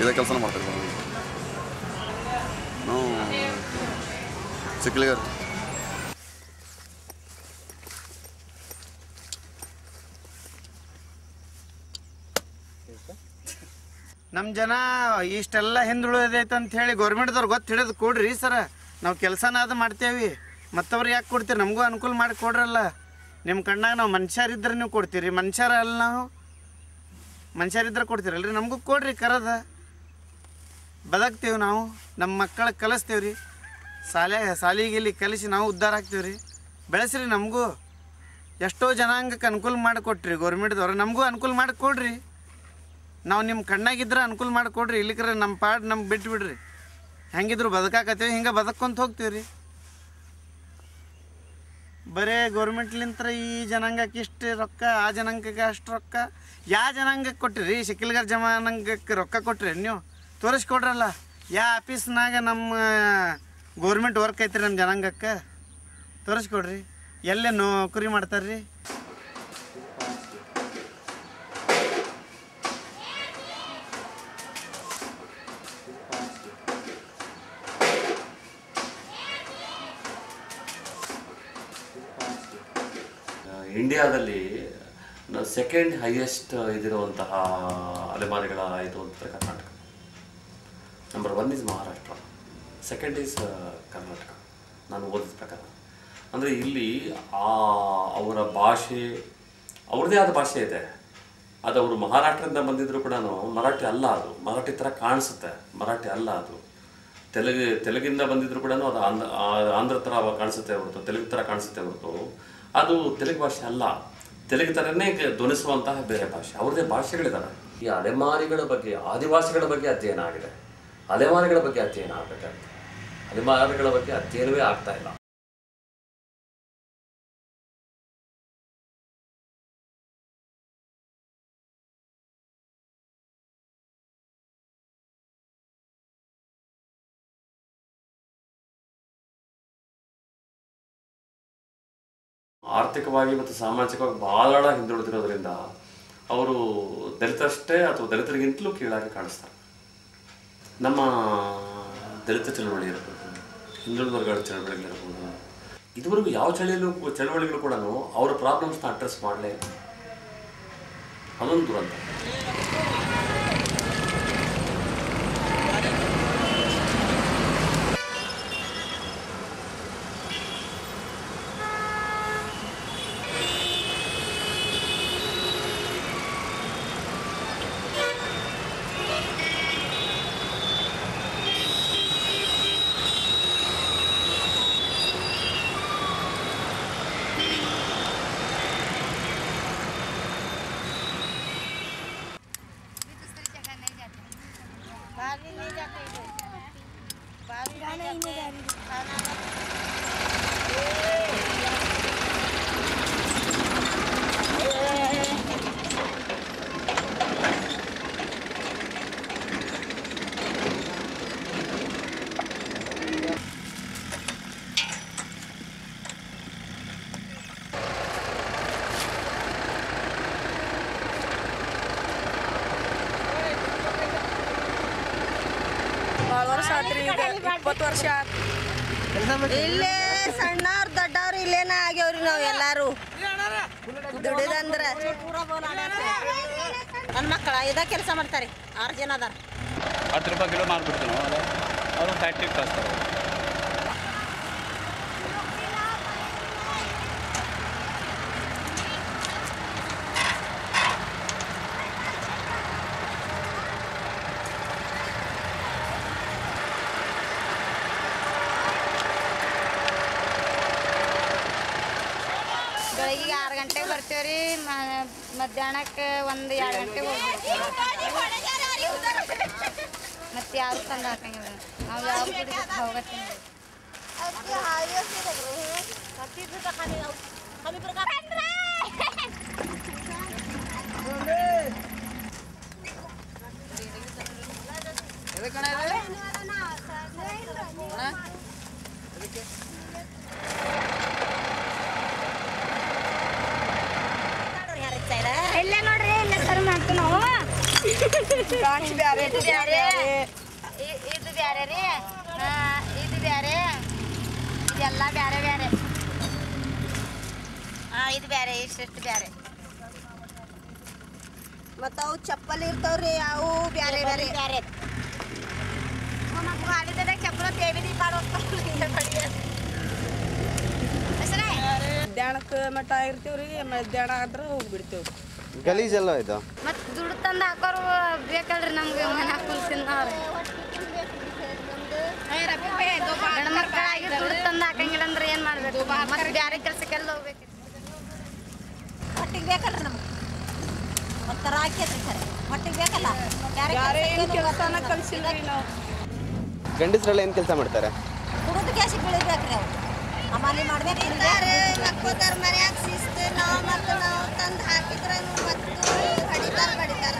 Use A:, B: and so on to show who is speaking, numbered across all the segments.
A: ಇದೇ ಕೆಲಸನ ಮಾಡ್ತಾರೆ ನಾವು ಚಿಕ್ಕಲಿಗಾರ
B: ನಮ್ಮ ಜನ ಇಷ್ಟೆಲ್ಲ ಹಿಂದುಳಿದೈತೆ ಅಂತ ಹೇಳಿ ಗೌರ್ಮೆಂಟ್ದವ್ರು ಗೊತ್ತು ಹಿಡಿದು ಕೊಡ್ರಿ ಸರ ನಾವು ಕೆಲಸನ ಅದು ಮಾಡ್ತೇವೆ ಮತ್ತವ್ರು ಯಾಕೆ ಕೊಡ್ತೀರಿ ನಮಗೂ ಅನುಕೂಲ ಮಾಡಿ ಕೊಡ್ರಲ್ಲ ನಿಮ್ಮ ಕಣ್ಣಾಗ ನಾವು ಮನುಷ್ಯರಿದ್ರೆ ನೀವು ಕೊಡ್ತೀರಿ ಮನುಷ್ಯರ ಅಲ್ಲ ನಾವು ಮನುಷ್ಯರಿದ್ರೆ ಕೊಡ್ತೀರಲ್ರಿ ನಮಗೂ ಕೊಡ್ರಿ ಕರದ ಬದುಕ್ತೇವೆ ನಾವು ನಮ್ಮ ಮಕ್ಕಳಿಗೆ ಕಲಿಸ್ತೇವೆ ರೀ ಶಾಲೆ ಶಾಲಿಗಿಲಿ ಕಲಿಸಿ ನಾವು ಉದ್ಧಾರ ಆಗ್ತೀವಿ ರೀ ಬೆಳೆಸ್ರಿ ನಮಗೂ ಎಷ್ಟೋ ಜನಾಂಗಕ್ಕೆ ಅನುಕೂಲ ಮಾಡಿಕೊಟ್ರಿ ಗೌರ್ಮೆಂಟ್ದವ್ರು ನಮಗೂ ಅನುಕೂಲ ಮಾಡಿಕೊಡ್ರಿ ನಾವು ನಿಮ್ಮ ಕಣ್ಣಾಗಿದ್ರೆ ಅನುಕೂಲ ಮಾಡಿಕೊಡ್ರಿ ಇಲ್ಲಿಕ್ರೆ ನಮ್ಮ ಪಾಡ್ ನಮ್ಗೆ ಬಿಟ್ಟು ಬಿಡ್ರಿ ಹೆಂಗಿದ್ರು ಬದುಕಾಕತ್ತೀವಿ ಹಿಂಗೆ ಬದುಕೊಂತ ಹೋಗ್ತೀವಿ ರೀ ಬರೇ ಗೌರ್ಮೆಂಟ್ಲಿಂತ್ರ ಈ ಜನಾಂಗಕ್ಕೆ ಇಷ್ಟು ರೊಕ್ಕ ಆ ಜನಾಂಗಕ್ಕೆ ಅಷ್ಟು ರೊಕ್ಕ ಯಾವ ಜನಾಂಗಕ್ಕೆ ಕೊಟ್ಟಿರಿ ಶಿಕಿಲ್ಗಾರ್ ಜನಾಂಗಕ್ಕೆ ರೊಕ್ಕ ಕೊಟ್ರಿ ನೀವು ತೋರಿಸ್ಕೊಡ್ರಲ್ಲ ಯಾವ ಆಫೀಸ್ನಾಗ ನಮ್ಮ ಗೌರ್ಮೆಂಟ್ ವರ್ಕ್ ಐತ್ರಿ ನಮ್ಮ ಜನಾಂಗಕ್ಕೆ ತೋರಿಸ್ಕೊಡ್ರಿ ಎಲ್ಲೇ ನೌಕರಿ ಮಾಡ್ತಾರ್ರಿ
C: ಇಂಡಿಯಾದಲ್ಲಿ ಸೆಕೆಂಡ್ ಹೈಯೆಸ್ಟ್ ಇದಿರುವಂತಹ ಅಲೆಮಾರಿಗಳ ಇದು ಅಂತ Karnataka number one is Maharashtra second is Karnataka ನಾನು ಓದಿದ ಪ್ರಕಾರ ಅಂದರೆ ಇಲ್ಲಿ ಆ ಅವರ ಭಾಷೆ ಅವ್ರದ್ದೇ ಆದ ಭಾಷೆ ಇದೆ ಅದು ಅವರು ಮಹಾರಾಷ್ಟ್ರದಿಂದ ಬಂದಿದ್ರು ಕೂಡ ಮರಾಠಿ ಅಲ್ಲ ಅದು ಮರಾಠಿ ಥರ ಕಾಣಿಸುತ್ತೆ ಮರಾಠಿ ಅಲ್ಲ ಅದು ತೆಲುಗು ತೆಲುಗಿಂದ ಬಂದಿದ್ರು ಕೂಡ ಅದು ಆಂಧ್ರ ಆ- ಆಂಧ್ರ ಥರ ಕಾಣಿಸುತ್ತೆ ಹೊರತು ತೆಲುಗು ಥರ ಕಾಣಿಸುತ್ತೆ ಹೊರತು ಅದು ತೆಲುಗು ಭಾಷೆ ಅಲ್ಲ ತೆಲುಗು ಥರನೇ ಕ- ಧ್ವನಿಸುವಂತಹ ಬೇರೆ ಭಾಷೆ ಅವ್ರದ್ದೇ ಭಾಷೆಗಳಿದ್ದಾವೆ ಈ ಅಲೆಮಾರಿಗಳ ಬಗ್ಗೆ ಆದಿವಾಸಿಗಳ ಬಗ್ಗೆ ಅಧ್ಯಯನ ಆಗಿದೆ ಅಲೆಮಾರಿಗಳ ಬಗ್ಗೆ ಅಧ್ಯಯನ ಆಗಬೇಕಾಗುತ್ತೆ ಅಲೆಮಾರಿಗಳ ಬಗ್ಗೆ ಅಧ್ಯಯನವೇ ಆಗ್ತಾ ಇಲ್ಲ ಆರ್ಥಿಕವಾಗಿ ಮತ್ತು ಸಾಮಾಜಿಕವಾಗಿ ಬಹಳ ಹಿಂದುಳಿದಿರೋದ್ರಿಂದ ಅವರು ದಲಿತರಷ್ಟೇ ಅಥವಾ ದಲಿತರಿಗಿಂತಲೂ ಕೀಳಾಗಿ ಕಾಣಿಸ್ತಾರೆ ನಮ್ಮ ದಲಿತ ಚಳವಳಿ ಇರ್ಬೋದು ಹಿಂದುಳಿದ ವರ್ಗಗಳ ಚಳವಳಿಗಳಿರ್ಬೋದು ಇದುವರೆಗೂ ಯಾವ ಚಳಿಯಲ್ಲೂ ಚಳವಳಿಗಳು ಕೂಡ ಅವರ ಪ್ರಾಬ್ಲಮ್ಸ್ನ ಅಡ್ರೆಸ್ ಮಾಡಲೇ ಇಲ್ಲ ಅದೊಂದು ದುರಂತ
D: ಭಾಳ ವರ್ಷ ಆತ್ರಿ ಈಗ ಇಪ್ಪತ್ತು ವರ್ಷ ಆತ್
E: ಇಲ್ಲೇ ಸಣ್ಣವ್ರ ದೊಡ್ಡವ್ರು ಇಲ್ಲೇನ ಆಗ್ಯಾವ್ರಿ ನಾವ್ ಎಲ್ಲಾರು ದುಡಿದಂದ್ರ ನನ್ನ ಮಕ್ಕಳ ಇದ ಕೆಲಸ ಮಾಡ್ತಾರೆ ಆರು ಜನ ಅದಾರ
F: ಹತ್ತು ರೂಪಾಯಿ ಕಿಲೋ ಮಾರ್ಬಿಡ್ತೀವಿ ನಾವು ಅದು ಅವರು ಫ್ಯಾಕ್ಟ್ರಿಗೆ ಕಳಿಸ್ತಾರೆ
G: ಬೆಳಗ್ಗೆ ಆರು ಗಂಟೆಗೆ ಬರ್ತೀವಿ ರೀ ಮಧ್ಯಾಹ್ನಕ್ಕೆ ಒಂದು ಎರಡು ಗಂಟೆಗೆ ಹೋಗ್ಬಿಡ್ತೀವಿ ಮತ್ತೆ ಯಾರು ತಂದು ಹಾಕಂಗಿಲ್ಲ ನಾವು ಯಾವ ಹೋಗತ್ತೀನಿ
H: ಇಲ್ಲೇ ನೋಡ್ರಿ ಇಲ್ಲೇ ಸರಿ ಮಾಡ್ತೀವಿ ನಾವು
D: ಕಾಂಚ್ ಬ್ಯಾರೆ
G: ಇದು ಬ್ಯಾರೆ ಇ- ಇದು ಬ್ಯಾರೆ ರೀ ಆ, ಇದು ಬ್ಯಾರೆ ಇದೆಲ್ಲ ಬ್ಯಾರೆ ಬ್ಯಾರೆ ಹಾ ಇದು ಬ್ಯಾರೆ ಇಷ್ಟಿಷ್ಟು ಬ್ಯಾರೆ
E: ಮತ್ತ ಅವು ಚಪ್ಪಲಿ ಇರ್ತಾವ್ರಿ ಅವು ಬ್ಯಾರೆ ಬ್ಯಾರೆ
G: ಬ್ಯಾರೆ ಮಮ್ಮ ಗಾಡಿದಾಗ ಚಪ್ಪಲ ತೇಬಿದಿ ಕಾಡು
D: ಮಧ್ಯಾಹ್ನಕ್ಕೆ ಮಟ್ಟ ಇರ್ತೀವ್ರಿ ಮಧ್ಯಾಹ್ನ ಆದ್ರೆ ಹೋಗ್ಬಿಡ್ತೇವ್ರಿ
B: ಗಲೀಜೆಲ್ಲ ಇದು
G: ಮತ್ತು ದುಡ್ಡು ತಂದು ಹಾಕೋರು ಬೇಕಲ್ರಿ ನಮ್ಗೆ ಮನೆ ಹಾಕೊಂಡು ತಿನ್ನೋರು ಗಂಡು ಮಕ್ಕಳಾಗಿ ದುಡ್ಡು ತಂದು ಹಾಕಂಗಿಲ್ಲ ಅಂದ್ರೆ ಏನು ಮಾಡ್ಬೇಕು ಮತ್ತೆ ಬೇರೆ ಕೆಲಸಕ್ಕೆಲ್ಲ ಹೋಗ್ಬೇಕು
E: ಹೊಟ್ಟಿಗೆ ಬೇಕಲ್ರಿ ನಮ್ಗೆ ಒಂಥರ ಆಕೈತ್ರಿ ಸರ್ ಹೊಟ್ಟಿಗೆ ಬೇಕಲ್ಲ ಬ್ಯಾರೆ
D: ಯಾರೇ ಏನು
E: ಕೆಲ್ಸಕ್ಕೆ
D: ಕೆಲಸನ
E: ಹೋಗ್ತಾರೆ.
D: ಕಲ್ಸಿಲ್ರಿ ನಾವು
B: ಗಂಡಸ್ರೆಲ್ಲ ಏನು ಕೆಲಸ ಮಾಡ್ತಾರೆ
E: ಕುಡಿದು ಗ್ಯಾಸಿಗೆ ಬೀಳಿಬೇಕ್ರಿ ಅವ್ರು ಅಮಾಲಿ ಮಾಡ್ಬೇಕು ಹಾಕೋತಾರ ಮನ್ಯಾಗ ಶಿಸ್ತು ನಾವು ಮತ್ತು ನಾವು ತಂದು ಹಾಕಿದ್ರೆ ಮತ್ತು ಹೊಡಿತಾರ ಬಡಿತಾರ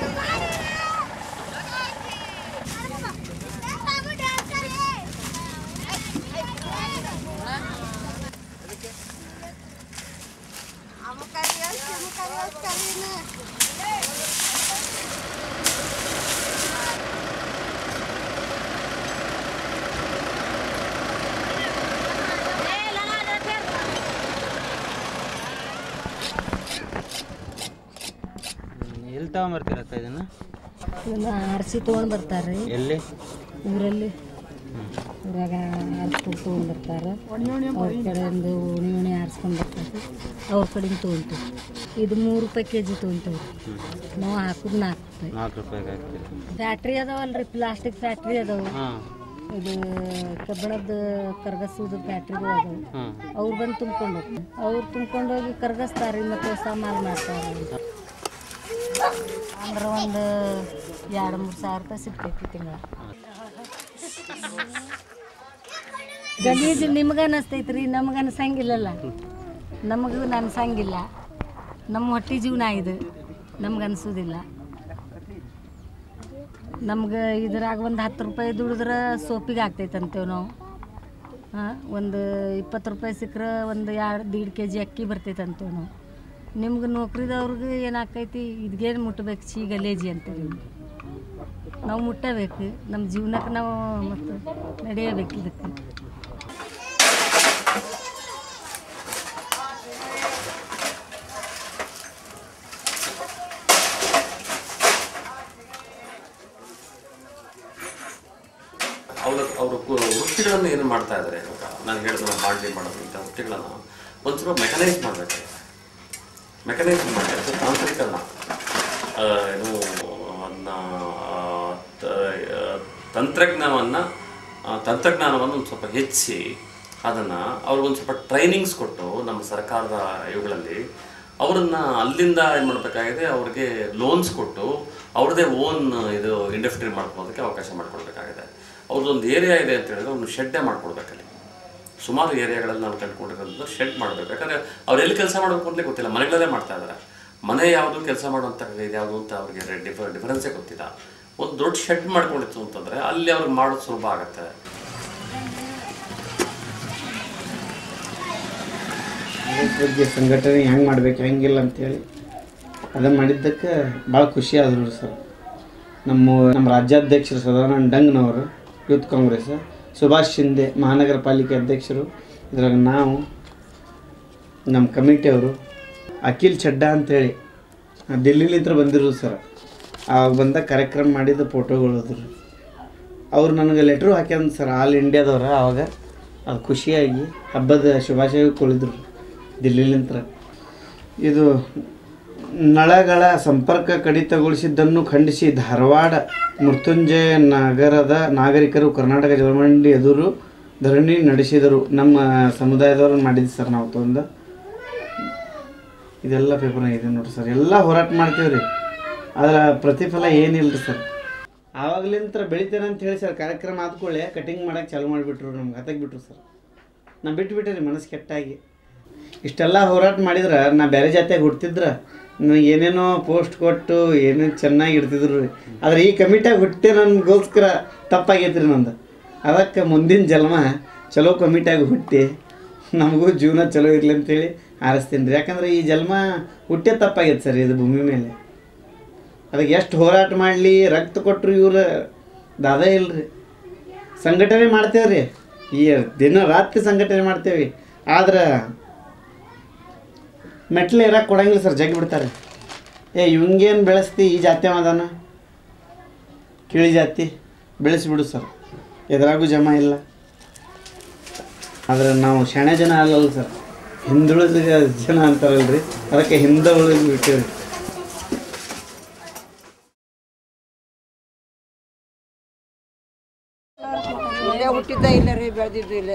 A: ಎಲ್ಲಿ ತಗೊಂಬರ್ತೀರಕ್ಕ ಇದನ್ನು
H: ಇದನ್ನ ಆರಿಸಿ ತೊಗೊಂಡು ಬರ್ತಾರೆ
A: ಎಲ್ಲಿ
H: ಊರಲ್ಲಿ ಊರಾಗ ಆರಿಸ್ಕೊಂಡು ತೊಗೊಂಡು ಬರ್ತಾರೆ ಅವ್ರ ಕಡೆಯಿಂದ ಉಣಿ ಉಣಿ ಆರಿಸ್ಕೊಂಡು ಬರ್ತಾರೆ ಅವ್ರ ಕಡೆಯಿಂದ ತೊಗೊಂತೀವಿ ಇದು ಮೂರು ರೂಪಾಯಿ ಕೆ ಜಿ ತೊಗೊಂತೀವಿ ನಾವು ಹಾಕೋದು ನಾಲ್ಕು ರೂಪಾಯಿ
A: ನಾಲ್ಕು ರೂಪಾಯಿಗೆ ಹಾಕ್ತೀರಿ
H: ಫ್ಯಾಟ್ರಿ ಅದಾವಲ್ರಿ ಪ್ಲಾಸ್ಟಿಕ್ ಫ್ಯಾಟ್ರಿ ಅದಾವು
A: ಹಾಂ
H: ಇದು ಕಬ್ಬಣದ ಕರ್ಗಸೋದು ಫ್ಯಾಟ್ರಿಗಳು ಅದಾವು
A: ಹಾಂ
H: ಅವ್ರು ಬಂದು ತುಂಬ್ಕೊಂಡು ಹೋಗ್ತಾರೆ ಅವ್ರು ತುಂಬ್ಕೊಂಡು ಹೋಗಿ ಕರ್ಗಸ್ತಾರೆ ಮತ್ತು ಸಾಮಾನು ಮಾಡ್ತಾರೆ ಅಂದ್ರೆ ಒಂದು ಎರಡು ಮೂರು ಸಾವಿರ ರೂಪಾಯಿ ಸಿಗ್ತೈತಿ ತಿಂಗಳ ಗಲೀಜು ನಿಮ್ಗೆ ಅನಿಸ್ತೈತಿ ರೀ ನಮ್ಗೆ ಅನ್ಸಂಗಿಲ್ಲಲ್ಲ ನಮಗೂ ಅನ್ಸಂಗಿಲ್ಲ ನಮ್ಮ ಹೊಟ್ಟೆ ಜೀವನ ಇದು ನಮ್ಗೆ ಅನ್ಸೋದಿಲ್ಲ ನಮ್ಗೆ ಇದ್ರಾಗ ಒಂದು ಹತ್ತು ರೂಪಾಯಿ ದುಡಿದ್ರೆ ಸೋಪಿಗೆ ಆಗ್ತೈತೆ ಅಂತೇವೆ ನಾವು ಹಾಂ ಒಂದು ಇಪ್ಪತ್ತು ರೂಪಾಯಿ ಸಿಕ್ಕರೆ ಒಂದು ಎರಡು ದೀಡ್ ಕೆ ಜಿ ಅಕ್ಕಿ ಬರ್ತೈತೆ ಅಂತೇವೆ ನಾವು ನಿಮ್ಗೆ ನೌಕರಿದವ್ರಿಗೆ ಏನಾಕೈತಿ ಇದ್ಗೇನು ಮುಟ್ಬೇಕು ಚೀ ಗಲೇಜಿ ಅಂತೀವಿ ನಾವು ಮುಟ್ಟಬೇಕು ನಮ್ಮ ಜೀವನಕ್ಕೆ ನಾವು ಮತ್ತು ನಡೆಯಬೇಕು ಇದಕ್ಕೆ
C: ಅವರ ಅವರ ವೃತ್ತಿಗಳನ್ನು ಏನು ಮಾಡ್ತಾ ಇದ್ದಾರೆ ಇವಾಗ ನಾನು ಹೇಳಿದ ಬಾಂಡ್ಲಿ ಮಾಡೋದು ಇಂಥ ವೃತ್ತಿಗಳನ್ನು ಒಂದು ಸ್ವಲ್ಪ ಮೆಕನೈಸ್ ಮಾಡಬೇಕು ಮೆಕನೈಸ್ ಮಾಡಿ ಅದು ತಾಂತ್ರಿಕರಣ ಆ, ಏನು ಅದನ್ನ ಆ, ತ- ಆ, ತಂತ್ರಜ್ಞಾನವನ್ನು ಆ, ತಂತ್ರಜ್ಞಾನವನ್ನು ಒಂದು ಸ್ವಲ್ಪ ಹೆಚ್ಚಿಸಿ ಅದನ್ನು ಅವ್ರಿಗೊಂದು ಸ್ವಲ್ಪ ಟ್ರೈನಿಂಗ್ಸ್ ಕೊಟ್ಟು ನಮ್ಮ ಸರ್ಕಾರದ ಇವುಗಳಲ್ಲಿ ಅವರನ್ನ ಅಲ್ಲಿಂದ ಏನು ಮಾಡಬೇಕಾಗಿದೆ ಅವ್ರಿಗೆ ಲೋನ್ಸ್ ಕೊಟ್ಟು ಅವ್ರದ್ದೇ ಓನ್ ಇದು ಇಂಡಸ್ಟ್ರಿ ಮಾಡ್ಕೊಳ್ಳೋದಕ್ಕೆ ಅವಕಾಶ ಮಾಡಿಕೊಡ್ಬೇಕಾಗಿದೆ ಅವ್ರದ್ದೊಂದು ಏರಿಯಾ ಇದೆ ಅಂತ ಹೇಳಿದ್ರೆ ಒಂದು ಶೆಡ್ಡೇ ಮಾಡ್ಕೊಡ್ಬೇಕಲ್ಲಿ ಸುಮಾರು ಏರಿಯಾಗಳಲ್ಲಿ ನಾವು ಕಂಡುಕೊಂಡಿರೋದು ಶೆಡ್ ಮಾಡಬೇಕು ಯಾಕಂದರೆ ಅವ್ರು ಎಲ್ಲಿ ಕೆಲಸ ಮಾಡಬೇಕು ಅಂತಲೇ ಗೊತ್ತಿಲ್ಲ ಮನೆಗಳಲ್ಲೇ ಮಾಡ್ತಾ ಇದ್ದಾರೆ ಮನೆ ಯಾವುದು ಕೆಲಸ ಮಾಡುವಂಥ ಇದು ಯಾವುದು ಅಂತ ಅವ್ರಿಗೆ ಡಿಫ ಡಿಫರೆನ್ಸೇ ಗೊತ್ತಿಲ್ಲ ಒಂದು ದೊಡ್ಡ ಶೆಡ್ ಮಾಡ್ಕೊಂಡಿತ್ತು ಅಂತಂದರೆ ಅಲ್ಲಿ ಅವ್ರಿಗೆ ಮಾಡೋದು ಸುಲಭ ಆಗುತ್ತೆ
B: ಬಗ್ಗೆ ಸಂಘಟನೆ ಹೆಂಗೆ ಮಾಡ್ಬೇಕು ಹೆಂಗಿಲ್ಲ ಅಂತೇಳಿ ಅದನ್ನು ಮಾಡಿದ್ದಕ್ಕೆ ಭಾಳ ಖುಷಿ ಆದ್ರು ಸರ್ ನಮ್ಮ ನಮ್ಮ ರಾಜ್ಯಾಧ್ಯಕ್ಷರು ಸದಾನಂದ ಡಂಗ್ನವರು ಯೂತ್ ಕಾಂಗ್ರೆಸ್ ಸುಭಾಷ್ ಶಿಂದೆ ಮಹಾನಗರ ಪಾಲಿಕೆ ಅಧ್ಯಕ್ಷರು ಇದ್ರಾಗ ನಾವು ನಮ್ಮ ಕಮಿಟಿಯವರು ಅಖಿಲ್ ಚಡ್ಡಾ ಅಂತೇಳಿ ದಿಲ್ಲಿಲಿಂದ ಬಂದಿರೋದು ಸರ್ ಆವಾಗ ಬಂದ ಕಾರ್ಯಕ್ರಮ ಮಾಡಿದ ಫೋಟೋಗಳು ಅದ್ರ ಅವ್ರು ನನಗೆ ಲೆಟ್ರು ಹಾಕ್ಯಂದು ಸರ್ ಆಲ್ ಇಂಡಿಯಾದವ್ರ ಆವಾಗ ಅದು ಖುಷಿಯಾಗಿ ಹಬ್ಬದ ಶುಭಾಶಯ ಕೊಳಿದ್ರು ದಿಲ್ಲಿಲಿಂತ್ರ ಇದು ನಳಗಳ ಸಂಪರ್ಕ ಕಡಿತಗೊಳಿಸಿದ್ದನ್ನು ಖಂಡಿಸಿ ಧಾರವಾಡ ಮೃತ್ಯುಂಜಯ ನಗರದ ನಾಗರಿಕರು ಕರ್ನಾಟಕ ಜಲಮಂಡಳಿ ಎದುರು ಧರಣಿ ನಡೆಸಿದರು ನಮ್ಮ ಸಮುದಾಯದವ್ರು ಮಾಡಿದ್ದು ಸರ್ ನಾವು ತೊಂದು ಇದೆಲ್ಲ ಪೇಪರ್ನಾಗ ಇದೆ ನೋಡ್ರಿ ಸರ್ ಎಲ್ಲ ಹೋರಾಟ ಮಾಡ್ತೀವಿ ರೀ ಅದರ ಪ್ರತಿಫಲ ಏನಿಲ್ಲ ರೀ ಸರ್ ಆವಾಗಲಿಂತ್ರ ಬೆಳಿತೇನೆ ಅಂತ ಹೇಳಿ ಸರ್ ಕಾರ್ಯಕ್ರಮ ಆದ್ಕೊಳ್ಳೆ ಕಟಿಂಗ್ ಮಾಡಕ್ಕೆ ಚಾಲು ಮಾಡಿಬಿಟ್ರು ನಮ್ಗೆ ಹತ್ತಕ್ಕೆ ಬಿಟ್ರು ಸರ್ ನಾ ಬಿಟ್ಬಿಟ್ಟೆ ರೀ ಮನಸ್ಸು ಕೆಟ್ಟಾಗಿ ಇಷ್ಟೆಲ್ಲ ಹೋರಾಟ ಮಾಡಿದ್ರೆ ನಾ ಬೇರೆ ಜಾತಿಯಾಗ ಹುಟ್ಟಿದ್ರೆ ನನಗೆ ಏನೇನೋ ಪೋಸ್ಟ್ ಕೊಟ್ಟು ಏನೇನು ಚೆನ್ನಾಗಿ ಇಡ್ತಿದ್ರು ರೀ ಆದ್ರೆ ಈ ಕಮಿಟಿಯಾಗ ಹುಟ್ಟಿ ನನಗೋಸ್ಕರ ತಪ್ಪಾಗೈತೆ ರೀ ನಂದು ಅದಕ್ಕೆ ಮುಂದಿನ ಜನ್ಮ ಚಲೋ ಕಮಿಟಿಯಾಗ ಹುಟ್ಟಿ ನಮಗೂ ಜೀವನ ಚಲೋ ಇರಲಿ ಅಂತೇಳಿ ಹಾರಿಸ್ತೀನಿ ರೀ ಯಾಕಂದ್ರೆ ಈ ಜನ್ಮ ಹುಟ್ಟೇ ತಪ್ಪಾಗೈತೆ ಸರ್ ಇದು ಭೂಮಿ ಮೇಲೆ ಅದಕ್ಕೆ ಎಷ್ಟು ಹೋರಾಟ ಮಾಡಲಿ ರಕ್ತ ಕೊಟ್ಟರು ಇವ್ರು ದಾದ ಇಲ್ರಿ ಸಂಘಟನೆ ಮಾಡ್ತೇವ್ರಿ ಈ ದಿನ ರಾತ್ರಿ ಸಂಘಟನೆ ಮಾಡ್ತೇವೆ ಆದ್ರೆ ಮೆಟ್ಲು ಇರಕ್ಕೆ ಕೊಡಂಗಿಲ್ಲ ಸರ್ ಜಗ್ಗಿ ಬಿಡ್ತಾರೆ ಏ ಇವಂಗೇನು ಬೆಳೆಸ್ತಿ ಈ ಜಾತಿ ಅದಾನ ಕಿಳಿ ಜಾತಿ ಬೆಳೆಸಿಬಿಡು ಸರ್ ಎದ್ರಾಗೂ ಜಮ ಇಲ್ಲ ಆದ್ರೆ ನಾವು ಶಾಣೆ ಜನ ಅಲ್ಲಲ್ಲ ಸರ್ ಹಿಂದುಳಿದ ಜನ ಅಂತಾರಲ್ರಿ ಅದಕ್ಕೆ ಹಿಂದೆ ಉಳಿದು ಬಿಟ್ಟೇವ್ರಿ
I: ಇಲ್ಲೇ ಹುಟ್ಟಿದ್ದ ಇಲ್ಲೇ ರೀ ಬೆಳೆದಿದ್ದು ಇಲ್ಲೇ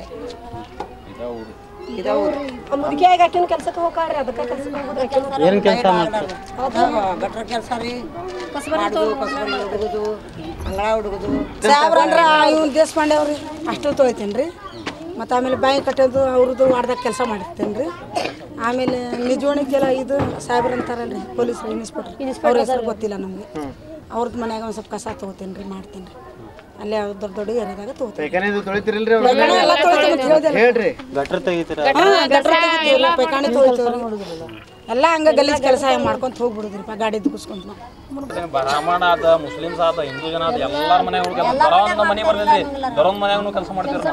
I: ಇದ ಊರು
J: ಮುದುಕಿಯಾಗಿ ಆಕಿನ ಕೆಲ್ಸಕ್ಕೆ ಹೋಗಾಡ್ರಿ ಅದಕ್ಕೆ ಕೆಲ್ಸಕ್ಕೆ ಹೋಗುದ್ರಿ
A: ಏನು ಕೆಲಸ ಮಾಡ್ತಾರೆ
I: ಗಟ್ರ ಕೆಲಸ ರೀ ಮಾಡುದು ಕಸಬರಿ ಹುಡುಗುದು ಅಂಗಳ ಹುಡುಗುದು
J: ಸಾಹೇಬ್ರ ಅಂದ್ರ ಇವ್ನು ದೇಶಪಾಂಡೆ ಅವ್ರಿ ಅಷ್ಟು ತೊಳಿತೀನಿ ರೀ ಮತ್ತು ಆಮೇಲೆ ಬ್ಯಾಂಕ್ ಕಟ್ಟೋದು ಅವ್ರದ್ದು ವಾರ್ದಾಗ ಕೆಲಸ ಮಾಡಿರ್ತೇನೆ ರೀ ಆಮೇಲೆ ನಿಜವಣಿಗೆಲ್ಲ ಇದು ಸಾಹೇಬ್ರ ಅಂತಾರಲ್ರಿ ಪೊಲೀಸರು ಇನ್ಸ್ಪೆಕ್ಟರ್ ಅವ್ರ ಹೆಸರು ಗೊತ್ತಿಲ್ಲ ನಮಗೆ ಅವ್ರದ್ದು ಮನ್ಯಾಗ ಒಂದು ಸ್ವಲ್ಪ ಕಸ ತೊಗೋತೀನಿ ರೀ ಮಾಡ್ತೀನಿ ರೀ ಅಲ್ಲೇ ದೊಡ್ಡ ದೊಡ್ಡ ಏರಿಯಾದಾಗ ತೊಗೋತೀನಿ
B: ಪೈಖಾನೆ ತೊಳಿತಿರಲ್ರಿ
J: ಎಲ್ಲ ತೊಳಿತೀನಿ ಅಂತ ಹೇಳ್ದೆ
B: ಹೇಳ್ರಿ
A: ಗಟ್ರ ತೆಗಿತೀರ
J: ಹಾ, ಗಟ್ರ ತೆಗಿತೀವ್ರಿ, ಪೈಖಾನೆ ತೊಳಿತೀವ್ರಿ. ಎಲ್ಲ ಹಂಗ ಗಲೀಜ್ ಕೆಲಸ ಮಾಡ್ಕೊಂತ ಹೋಗ್ಬಿಡುದ್ರಿಪ್ಪ ಗಾಡಿ ದುಗಿಸ್ಕೊಂತ ನಾವು
F: ಬ್ರಾಹ್ಮಣ ಆದ ಮುಸ್ಲಿಮ್ಸ್ ಆದ ಹಿಂದೂ ಜನ ಆದ ಎಲ್ಲಾರ ಮನೆ ಹುಡುಗ ಬರೋಂದ ಮನೆ ಬರ್ತೈತಿ ಬರೋಂದ್ ಮನ್ಯಾಗನು ಕೆಲಸ ಮಾಡ್ತೀವಿ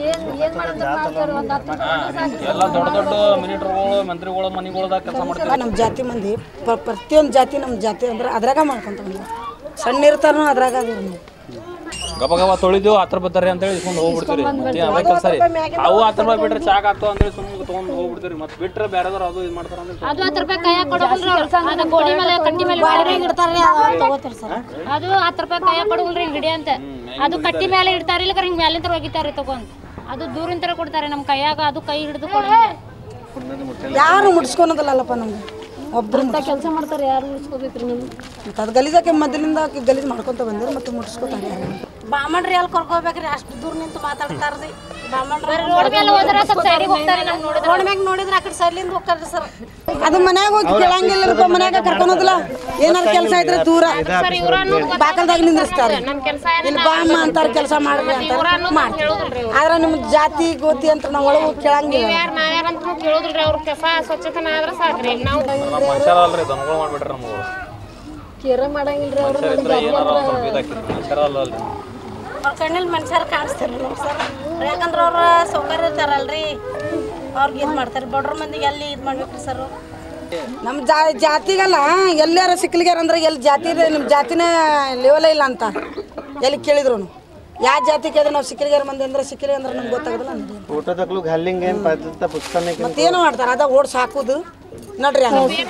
F: ಎಲ್ಲ ದೊಡ್ಡ ದೊಡ್ಡ ಮಿನಿಟರ್ಗಳು ಮಂತ್ರಿಗಳು ಮನೆಗಳದಾಗ ಕೆಲಸ ಮಾಡ್ತೀವಿ
J: ನಮ್ಮ ಜಾತಿ ಮಂದಿ ಪ- ಪ್ರತಿಯೊಂದು ಜಾತಿ ನಮ್ಮ ಜಾತಿ ಅಂದ್ರೆ ಅದ್ರಾಗ ಮಾಡ್ಕೊಂತ ಬಂದ್ವಿ ಸಣ್ಣ ಇರ್ತಾರ ಅದ್ರಾಗ ಅದೀವಿ ನಾವು
F: ಗಬ ಗಬ ತೊಳಿದು ಹತ್ರ ಬರ್ತಾರೆ ಅಂತ ಹೇಳಿ ಇಸ್ಕೊಂಡು ಹೋಗ್ಬಿಡ್ತೀರಿ ಮತ್ತೆ ಅವೇ ಕೆಲಸ ರೀ ಅವು ಹತ್ತು ರೂಪಾಯಿ ಬಿಟ್ರೆ ಚಾಕ್ ಆಗ್ತಾವ ಅಂತೇಳಿ ಸುಮ್ಮನೆ ತೊಗೊಂಡು ಹೋಗ್ಬಿಡ್ತೀರಿ ಮತ್ತೆ ಬಿಟ್ರೆ ಬೇರೆದವ್ರು ಅದು ಇದು ಮಾಡ್ತಾರ ಅಂದ್ರೆ
K: ಅದು ಹತ್ತು ರೂಪಾಯಿ ಕೈಯಾಗ ಕೊಡೋಲ್ರಿ ಅವ್ರು ಅದು ಗೋಡಿ ಮೇಲೆ ಕಟ್ಟಿ ಮೇಲೆ
J: ಬಾಡಿಗೆ ಇಡ್ತಾರ್ರಿ ಅದ್ ತಗೋತಾರ ಸರ್
K: ಅದು ಹತ್ತು ರೂಪಾಯಿ ಕೈಯಾಗ ಕೊಡೋಲ್ರಿ ಹಿಂಗ್ ಹಿಡಿ ಅಂತ ಅದು ಕಟ್ಟಿ ಮೇಲೆ ಇಡ್ತಾರ ಇಲ್ಲ ಹಿಂಗ್ ಮ್ಯಾಲಿಂದ ಒಗಿತಾರಿ ತಗೊಂಡ್ ಅದು ದೂರಿನ ತರ ಕೊಡ್ತಾರೆ ನಮ್ಮ ಕೈಯಾಗ ಅದು ಕೈ ಹಿಡಿದು ಕೊಡೋಲ್ಲ
J: ಯಾರು ಮುಡ್ಸ್ಕೊಳೋದಿಲ್ಲಲ್ಲಪ್ಪ ನಮ್ಗೆ ಒಬ್ರು
K: ಕೆಲಸ ಮಾಡ್ತಾರೆ ಯಾರು ಉಳಿಸ್ಕೋಬೇಕ್ರಿ ನೀವು
J: ಅದು ಗಲೀಜಾಕೆ ಮೊದಲಿಂದ ಆಕಿ ಗಲೀಜ್ ಮಾಡ್ಕೊಂತ ಬಂದಿರ ಮತ್ತೆ ಮುಡ್ಸ್ಕೊತಾರೆ ಬಾಮಣ್ರಿ ಎಲ್ಲಿ ಕರ್ಕೋಬೇಕ್ರಿ ಅಷ್ಟು ದೂರ ನಿಂತು ಮಾತಾಡ್ತಾರ್ರಿ ಬಾಮಣ್ರಿ
K: ರೋಡ್ ಮೇಲೆ ಹೋದ್ರೆ ಸ್ವಲ್ಪ ಸೈಡಿಗೆ ಹೋಗ್ತಾರೆ ನಾವು ನೋಡಿದ್ರೆ
J: ರೋಡ್ ಮ್ಯಾಗ ನೋಡಿದ್ರೆ ಆ ಕಡೆ ಸೈಡ್ಲಿಂದ ಹೋಗ್ತಾರ್ರಿ ಸರ್ ಅದು ಮನ್ಯಾಗ ಹೋಗಿ ಕೇಳಂಗಿಲ್ಲಪ್ಪ ಮನ್ಯಾಗ ಕರ್ಕೊಳೋದಿಲ್ಲ ಏನಾರ ಕೆಲಸ ಇದ್ರೆ ದೂರ ಬಾಕಲ್ದಾಗ ನಿಂದ್ರಿಸ್ತಾರೆ
K: ನನ್ ಕೆಲಸ
J: ಇಲ್ಲಿ ಬಾ ಅಮ್ಮ ಅಂತಾರ ಕೆಲಸ ಮಾಡ್ರಿ ಅಂತ ಮಾಡ್ತಾರೆ ಆದ್ರೆ ನಿಮ್ಮ ಜಾತಿ ಗೋತಿ ಅಂತ ನಾವು ಒಳಗೆ ಹೋಗಿ ಕೇಳಂಗಿಲ್ಲ
K: ಯಾರು ನಾವ್ಯಾರ ಅಂತ ಕೇಳೋದ್ರಿ ಅವ್ರ ಕೆಲಸ ಸ್ವಚ್ಛತನ ಆದ್ರೆ ಸಾಕ್ರಿ ನಾವು
F: ನಮ್ಮ ಮನುಷ್ಯರ ಅಲ್ರಿ ದನಗಳು ಮಾಡ್ಬಿಟ್ರಿ ನಮ್ಗಳು
J: ಕೇರ ಮಾಡಂಗಿಲ್ರಿ ಅವ್ರು
F: ಮನುಷ್ಯರ ಇದ್ರೆ ಏನಾರ ಒಂದ್ ಸ್ವಲ್ಪ ಇದಾಕಿರಿ ಮನುಷ್ಯರ ಅಲ್ಲ ಅಲ್ರಿ
J: ಅವ್ರ ಕಣ್ಣಲ್ಲಿ ಮನುಷ್ಯರು ಕಾಣಿಸ್ತಾರೆ ನಮ್ಮ ಸರ್ ಯಾಕಂದ್ರೆ ಅವ್ರ ಸೌಕರ್ಯ ಇರ್ತಾರಲ್ರಿ ಅವ್ರಿಗೆ ಇದು ಮಾಡ್ತಾರೆ ಬಡ್ರ ಮಂದಿಗೆ ಎಲ್ಲಿ ಇದು ಮಾಡ್ಬೇಕ್ರಿ ಸರ್ ನಮ್ಮ ಜಾ ಜಾತಿಗಲ್ಲ ಎಲ್ಲಾರ ಸಿಕ್ಕಲಿಗ್ಯಾರ ಅಂದ್ರೆ ಎಲ್ಲಿ ಜಾತಿ ಇದೆ ನಿಮ್ಮ ಜಾತಿನ ಲೆವೆಲೇ ಇಲ್ಲ ಅಂತ ಎಲ್ಲಿ ಕೇಳಿದ್ರು ಯಾವ ಜಾತಿ ಕೇಳಿದ್ರೆ ನಾವು ಸಿಕ್ಕಲಿಗ್ಯಾರ ಮಂದಿ ಅಂದ್ರೆ ಸಿಕ್ಕಲಿ ಅಂದ್ರೆ ನಮ್ಗೆ ಗೊತ್ತಾಗೋದಿಲ್ಲ ಅಂದ್ರೆ
B: ಫೋಟೋ ತಕ್ಲು ಹಲ್ಲಿಂಗ್ ಏನು ಪದ್ಧತಿ ಪುಸ್ತಕ
J: ಮತ್ತೇನು ಮಾಡ್ತಾರೆ ಅದ ಓಡ್ಸ್ ಹಾಕೋದು ನೋಡ್ರಿ ಹಂಗೆ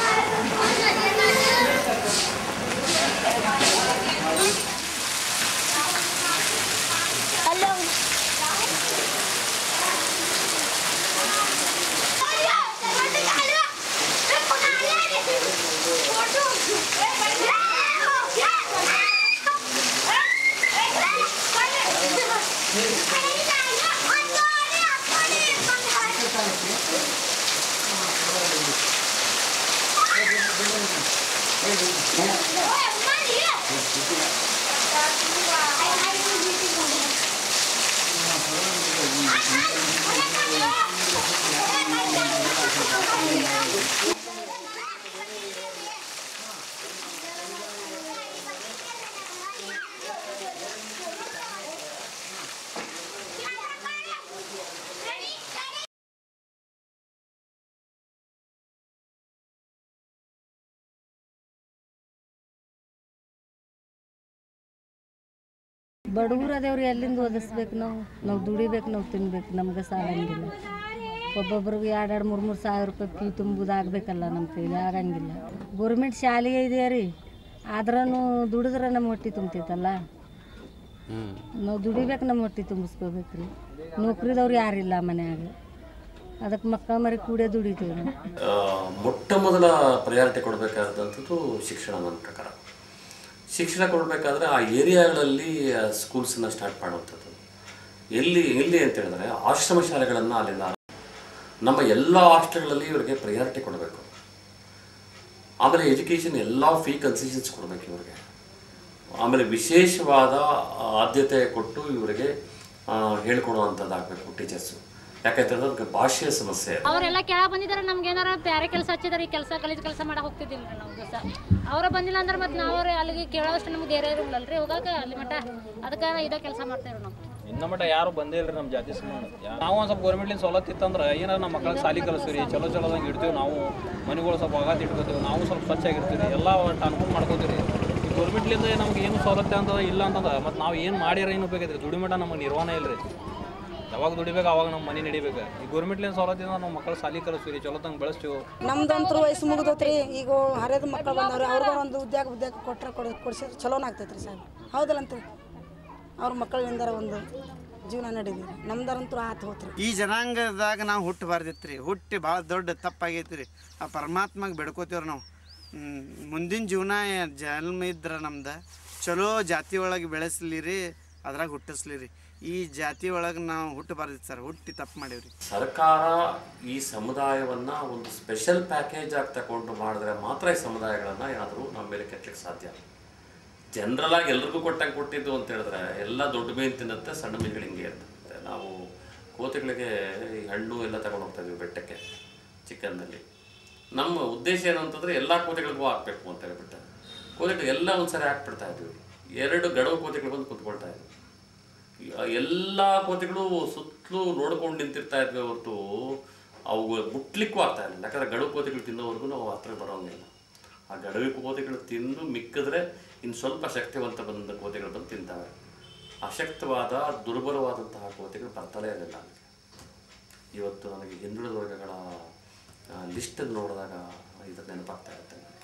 H: ಬಡವ್ರು ಅದೇವ್ರಿ ಎಲ್ಲಿಂದ ಓದಿಸ್ಬೇಕು ನಾವು ನಾವು ದುಡಿಬೇಕು ನಾವು ತಿನ್ಬೇಕು ನಮ್ಗೆ ಸಾಲಂಗಿಲ್ಲ ಒಬ್ಬೊಬ್ರಿಗೆ ಎರಡು ಎರಡು ಮೂರು ಮೂರು ಸಾವಿರ ರೂಪಾಯಿ ಫೀ ತುಂಬುದು ಆಗಬೇಕಲ್ಲ ನಮ್ಮ ಕೈಲಿ ಆಗಂಗಿಲ್ಲ ಗೋರ್ಮೆಂಟ್ ಶಾಲೆ ಇದೆಯಾ ರೀ ಆದ್ರೂ ದುಡಿದ್ರೆ ನಮ್ಮ ಹೊಟ್ಟೆ ತುಂಬ್ತೈತಲ್ಲ ನಾವು ದುಡಿಬೇಕು ನಮ್ಮ ಹೊಟ್ಟೆ ತುಂಬಿಸ್ಕೋಬೇಕು ರೀ ನೌಕರಿದವ್ರು ಯಾರಿಲ್ಲ ಮನ್ಯಾಗ ಅದಕ್ಕೆ ಮಕ್ಕಳ ಮರಿ ಕೂಡೇ ದುಡಿತೀವಿ ನಾವು
C: ಆ, ಮೊಟ್ಟ ಮೊದಲ ಪ್ರಯಾರಿಟಿ ಕೊಡಬೇಕಾದಂಥದ್ದು ಶಿಕ್ಷಣ ನನ್ನ ಪ್ರಕಾರ ಶಿಕ್ಷಣ ಕೊಡಬೇಕಾದ್ರೆ ಆ ಏರಿಯಾಗಳಲ್ಲಿ ಸ್ಕೂಲ್ಸನ್ನ ಸ್ಟಾರ್ಟ್ ಮಾಡುವಂಥದ್ದು ಎಲ್ಲಿ ಎಲ್ಲಿ ಅಂತ ಹೇಳಿದ್ರೆ ಆಶ್ರಮ ಶಾಲೆಗಳನ್ನು ಅಲ್ಲಿಂದ ಆರಂಭ- ನಮ್ಮ ಎಲ್ಲ ಹಾಸ್ಟೆಲ್ಗಳಲ್ಲಿ ಇವರಿಗೆ ಪ್ರಯಾರಿಟಿ ಕೊಡಬೇಕು ಆಮೇಲೆ ಎಜುಕೇಷನ್ ಎಲ್ಲ ಫೀ ಕನ್ಸೆಷನ್ಸ್ ಕೊಡಬೇಕು ಇವರಿಗೆ ಆಮೇಲೆ ವಿಶೇಷವಾದ ಆದ್ಯತೆ ಕೊಟ್ಟು ಇವರಿಗೆ ಹೇಳ್ಕೊಡುವಂಥದ್ದಾಗಬೇಕು ಟೀಚರ್ಸು ಯಾಕಂತಂದ್ರೆ ಅದಕ್ಕೆ ಭಾಷೆಯ ಸಮಸ್ಯೆ ಇದೆ
K: ಅವರೆಲ್ಲ ಕೆಳಗೆ ಬಂದಿದ್ದಾರೆ ನಮ್ಗೆ ಏನಾರ ಬೇರೆ ಕೆಲಸ ಹಚ್ಚಿದಾರೆ ಈ ಕೆಲಸ ಕಲಿತ ಕೆಲಸ ಮಾಡಕ್ಕೆ ಹೋಗ್ತಿದ್ದಿಲ್ಲ ರೀ ನಾವು ದಿವಸ ಅವರ ಬಂದಿಲ್ಲ ಅಂದ್ರೆ ಮತ್ತೆ ನಾವು ಅಲ್ಲಿಗೆ ಕೇಳೋಷ್ಟು ನಮ್ಗೆ ಧೈರ್ಯ ಇರಲ್ಲರಿ ಹೋಗಾಕ ಅಲ್ಲಿ ಮಟ್ಟ ಅದಕ್ಕೆ ಇದೇ ಕೆಲಸ ಮಾಡ್ತೇವೆ ನಾವು
F: ಇನ್ನ ಮಟ್ಟ ಯಾರು ಬಂದೇ ಇಲ್ರಿ ನಮ್ಮ ಜಾತಿ ಸಂಬಂಧ ಯಾ- ನಾವು ಒಂದು ಸ್ವಲ್ಪ ಗೌರ್ಮೆಂಟ್ಲಿಂದ ಸವಲತ್ತು ಇತ್ತಂದ್ರೆ ಏನಾರ ನಮ್ಮ ಮಕ್ಕಳಿಗೆ ಸಾಲಿ ಕಲಿಸ್ತೀವಿ ಚಲೋ ಚಲೋದಂಗೆ ಇಡ್ತೀವಿ ನಾವು ಮನೆಗಳು ಸ್ವಲ್ಪ ಆಗಾತ ಇಟ್ಕೋತೀವಿ ನಾವು ಸ್ವಲ್ಪ ಸ್ವಚ್ಛಾಗಿರ್ತೀವಿ ಎಲ್ಲ ಒಟ್ಟು ಅನುಕೂಲ ಮಾಡ್ಕೋತೀವಿ ಈ ಗೌರ್ಮೆಂಟ್ಲಿಂದ ನಮ್ಗೆ ಏನು ಸವಲತ್ತು ಅಂತ ಇಲ್ಲ ಅಂತಂದ್ರೆ ಮತ್ತು ನಾವು ಏನು ಮಾಡ್ಯಾರ ಏನು ಉಪಯೋಗೈತ್ರಿ ದುಡಿಮಟ ನಮಗೆ ನಿರ್ವಹಣೆ ಇಲ್ಲ ರೀ ಯಾವಾಗ ದುಡಿಬೇಕು ಅವಾಗ ನಮ್ಮ ಮನೆ ನಡಿಬೇಕು ಈ ಗೌರ್ಮೆಂಟ್ಲಿಂದ ಸವಲತ್ತಿಂದ ನಮ್ಮ ಮಕ್ಕಳು ಸಾಲಿ ಕಲಿಸ್ತೀವಿ ಚಲೋದಂಗೆ ಬೆಳೆಸ್ತೀವಿ
J: ನಮ್ದಂತೂ ವಯಸ್ಸು ಮುಗಿದೋತ್ರಿ ಈಗ ಹರಿಯದ ಮಕ್ಕಳು ಬಂದವ್ರಿ ಅವ್ರಿಗೂ ಒಂದು ಉದ್ಯೋಗ ಉದ್ಯೋಗ ಕೊಟ್ರೆ ಕೊಡ ಕೊಡ್ಸಿದ್ರೆ ಚಲೋನ ಆಗ್ತೈತ್ರಿ ಸಾಹೇಬ್ ಹೌದಲ್ಲಂತ ಅವ್ರ ಮಕ್ಕಳಿಂದಾರ ಒಂದು ಜೀವನ ನಡೀಲಿ ನಮ್ದಾರಂತೂ ಆತು ಹೋತ್ರಿ
B: ಈ ಜನಾಂಗದಾಗ ನಾವು ಹುಟ್ಟಬಾರ್ದಿತ್ತು ರೀ ಹುಟ್ಟಿ ಭಾಳ ದೊಡ್ಡ ತಪ್ಪಾಗೈತಿ ರೀ ಆ ಪರಮಾತ್ಮಗೆ ಬೆಡ್ಕೋತೀವ್ರಿ ನಾವು ಹ್ಮ್, ಮುಂದಿನ ಜೀವನ ಜನ್ಮ ಇದ್ರೆ ನಮ್ದು ಚಲೋ ಜಾತಿ ಒಳಗೆ ಬೆಳೆಸ್ಲಿ ರೀ ಅದ್ರಾಗ ಹುಟ್ಟಿಸ್ಲಿ ರೀ ಈ ಜಾತಿ ಒಳಗೆ ನಾವು ಹುಟ್ಟಬಾರ್ದಿತ್ತು ಸರ್ ಹುಟ್ಟಿ ತಪ್ಪು ಮಾಡೀವ್ರಿ
C: ಸರ್ಕಾರ ಈ ಸಮುದಾಯವನ್ನ ಒಂದು ಸ್ಪೆಷಲ್ ಪ್ಯಾಕೇಜ್ ಆಗಿ ತಗೊಂಡು ಮಾಡಿದ್ರೆ ಮಾತ್ರ ಈ ಸಮುದಾಯಗಳನ್ನ ಏನಾದರೂ ನಮ್ಮ ಮೇಲೆ ಕೆತ್ತಲಿಕ್ಕೆ ಸಾಧ್ಯ ಜನರಲ್ ಆಗಿ ಎಲ್ರಿಗೂ ಕೊಟ್ಟಂಗೆ ಕೊಟ್ಟಿದ್ದು ಅಂತ ಹೇಳಿದ್ರೆ ಎಲ್ಲ ದೊಡ್ಡ ಮೀನು ತಿನ್ನುತ್ತೆ ಸಣ್ಣ ಮೀನುಗಳು ಹಿಂಗೆ ಇರ್ತದೆ ನಾವು ಕೋತಿಗಳಿಗೆ ಈ ಹಣ್ಣು ಎಲ್ಲ ತಗೊಂಡು ಹೋಗ್ತಾ ಇದ್ವಿ ಬೆಟ್ಟಕ್ಕೆ ಚಿಕನ್ನಲ್ಲಿ ನಮ್ಮ ಉದ್ದೇಶ ಏನು ಅಂತಂದ್ರೆ ಎಲ್ಲ ಕೋತಿಗಳಿಗೂ ಹಾಕ್ಬೇಕು ಅಂತ ಹೇಳ್ಬಿಟ್ಟು ಕೋತಿಗಳು ಎಲ್ಲ ಒಂದ್ಸರಿ ಹಾಕ್ಬಿಡ್ತಾ ಇದ್ವಿ ಎರಡು ಗಡವು ಕೋತಿಗಳು ಬಂದು ಕುತ್ಕೊಳ್ತಾ ಇದ್ವಿ ಎಲ್ಲ ಕೋತಿಗಳು ಸುತ್ತಲೂ ನೋಡ್ಕೊಂಡು ನಿಂತಿರ್ತಾ ಇದ್ವಿ ಹೊರತು ಅವು ಮುಟ್ಲಿಕ್ಕೂ ಆಗ್ತಾ ಇಲ್ಲ ಯಾಕಂದ್ರೆ ಗಡುವು ಕೋತಿಗಳು ತಿನ್ನೋವರೆಗೂ ನಾವು ಹತ್ರ ಬರೋಂಗಿಲ್ಲ ಆ ಗಡುವು ಕೋತಿಗಳು ತಿಂದು ಮಿಕ್ಕಿದ್ರೆ ಇನ್ನು ಸ್ವಲ್ಪ ಶಕ್ತಿವಂತ ಬಂದ ಕೋತಿಗಳು ಬಂದು ತಿಂತವೆ ಅಶಕ್ತವಾದ ದುರ್ಬಲವಾದಂತಹ ಕೋತಿಗಳು ಬರ್ತಲೇ ಇರಲಿಲ್ಲ ನನಗೆ ಇವತ್ತು ನನಗೆ ಹಿಂದುಳಿದ ವರ್ಗಗಳ ಲಿಸ್ಟನ್ನು ನೋಡಿದಾಗ ಇದು ನೆನಪಾಗ್ತಾ ಇರುತ್ತೆ